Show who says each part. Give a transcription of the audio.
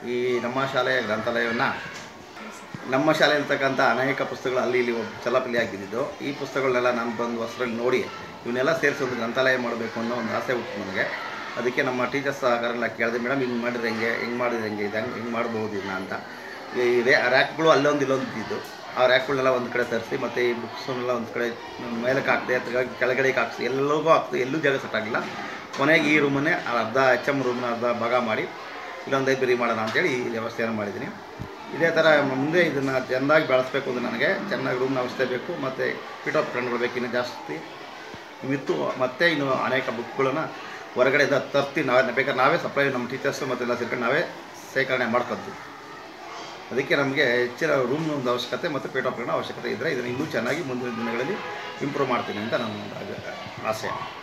Speaker 1: ಈ ನಮ್ಮ ಶಾಲೆಯ ಗ್ರಂಥಾಲಯವನ್ನು ನಮ್ಮ ಶಾಲೆಯಲ್ಲಿರ್ತಕ್ಕಂಥ ಅನೇಕ ಪುಸ್ತಕಗಳು ಅಲ್ಲಿ ಇಲ್ಲಿ ಚಲಾಪಲಿ ಆಗಿದ್ದಿದ್ದು ಈ ಪುಸ್ತಕಗಳನ್ನೆಲ್ಲ ನಾನು ಬಂದು ಹೊಸರಲ್ಲಿ ನೋಡಿ ಇವನ್ನೆಲ್ಲ ಸೇರಿಸಿ ಒಂದು ಗ್ರಂಥಾಲಯ ಮಾಡಬೇಕು ಅನ್ನೋ ಒಂದು ಆಸೆ ಹುಟ್ಟು ನನಗೆ ಅದಕ್ಕೆ ನಮ್ಮ ಟೀಚರ್ಸ್ ಸಹಕಾರೆಲ್ಲ ಕೇಳಿದೆ ಮೇಡಮ್ ಹಿಂಗೆ ಮಾಡಿದ್ರೆ ಹೆಂಗೆ ಹಿಂಗೆ ಮಾಡಿದ್ರೆ ಹೆಂಗೆ ಇದು ಹೆಂಗೆ ಹಿಂಗೆ ಮಾಡ್ಬೋದು ಇದನ್ನ ಅಂತ ಈ ರೇ ರ್ಯಾಕ್ಗಳು ಅಲ್ಲೊಂದು ಇಲ್ಲೊಂದು ಇದ್ದಿದ್ದು ಆ ರ್ಯಾಕ್ಗಳನ್ನೆಲ್ಲ ಒಂದು ಕಡೆ ತರಿಸಿ ಮತ್ತು ಈ ಬುಕ್ಸನ್ನೆಲ್ಲ ಒಂದು ಕಡೆ ಮೇಲಕ್ಕೆ ಹಾಕಿದೆ ಅಥವಾ ಕೆಳಗಡೆಗೆ ಹಾಕ್ಸಿ ಎಲ್ಲರಿಗೂ ಹಾಕ್ತು ಎಲ್ಲೂ ಜಾಗ ಸೆಟ್ ಆಗಿಲ್ಲ ಕೊನೆಗೆ ಈ ರೂಮನ್ನೇ ಅರ್ಧ ಎಚ್ ಎಮ್ ರೂಮ್ನ ಅರ್ಧ ಭಾಗ ಮಾಡಿ ಇಲ್ಲೊಂದು ಲೈಬ್ರರಿ ಮಾಡೋಣ ಅಂತೇಳಿ ಈ ವ್ಯವಸ್ಥೆಯನ್ನು ಮಾಡಿದ್ದೀನಿ ಇದೇ ಥರ ಮುಂದೆ ಇದನ್ನು ಚೆಂದಾಗಿ ಬೆಳೆಸ್ಬೇಕು ಅಂದರೆ ನನಗೆ ಚೆನ್ನಾಗಿ ರೂಮ್ನ ವ್ಯವಸ್ಥೆ ಬೇಕು ಮತ್ತು ಪೀಠೋಪಕರಣಗಳು ಬೇಕು ಇನ್ನೂ ಜಾಸ್ತಿ ವಿತ್ತು ಮತ್ತು ಇನ್ನು ಅನೇಕ ಬುಕ್ಗಳನ್ನು ಹೊರಗಡೆಯಿಂದ ತರ್ತಿ ನಾವೇ ಬೇಕಾದ್ರೆ ನಾವೇ ಸಪ್ಲೈ ನಮ್ಮ ಟೀಚರ್ಸು ಮತ್ತೆಲ್ಲ ಸೇರ್ಕೊಂಡು ನಾವೇ ಸೇಕರಣೆ ಮಾಡ್ಕೊತೀವಿ ಅದಕ್ಕೆ ನಮಗೆ ಹೆಚ್ಚಿನ ರೂಮ್ನ ಒಂದು ಅವಶ್ಯಕತೆ ಮತ್ತು ಪೀಠೋಪಕರಣ ಅವಶ್ಯಕತೆ ಇದ್ದರೆ ಇದನ್ನು ಇನ್ನೂ ಚೆನ್ನಾಗಿ ಮುಂದಿನ ದಿನಗಳಲ್ಲಿ ಇಂಪ್ರೂವ್ ಮಾಡ್ತೀನಿ ಅಂತ ನನ್ನ ಆಸೆ